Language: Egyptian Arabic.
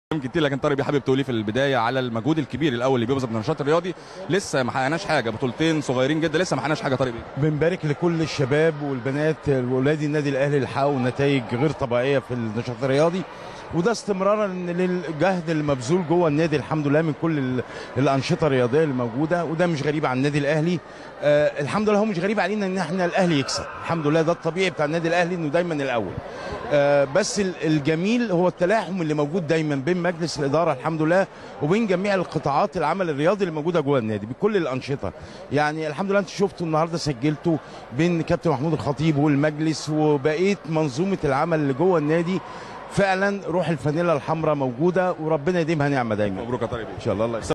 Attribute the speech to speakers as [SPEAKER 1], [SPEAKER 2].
[SPEAKER 1] كلام كتير لكن طارق بيه حابب تقولي في البدايه على المجهود الكبير الاول اللي بيبذل من النشاط الرياضي لسه ما حققناش حاجه بطولتين صغيرين جدا لسه ما حققناش حاجه طارق بيه
[SPEAKER 2] بنبارك لكل الشباب والبنات واولاد النادي الاهلي اللي حققوا نتائج غير طبيعيه في النشاط الرياضي وده استمرارا للجهد المبذول جوه النادي الحمد لله من كل ال- الانشطه الرياضيه اللي موجوده وده مش غريب عن النادي الاهلي آه الحمد لله هو مش غريب علينا ان احنا الاهلي يكسب الحمد لله ده الطبيعي بتاع النادي الاهلي انه دايما الاول آه بس ال- الجميل هو التلاحم اللي موجود دايما بين مجلس الاداره الحمد لله وبين جميع القطاعات العمل الرياضي اللي موجوده جوه النادي بكل الانشطه يعني الحمد لله انت شفتوا النهارده سجلتوا بين كابتن محمود الخطيب والمجلس وبقيه منظومه العمل اللي جوه النادي فعلا روح الفانيلا الحمراء موجوده وربنا يديمها نعمه دايما
[SPEAKER 1] مبروك يا طارق بيه
[SPEAKER 2] ان شاء الله الله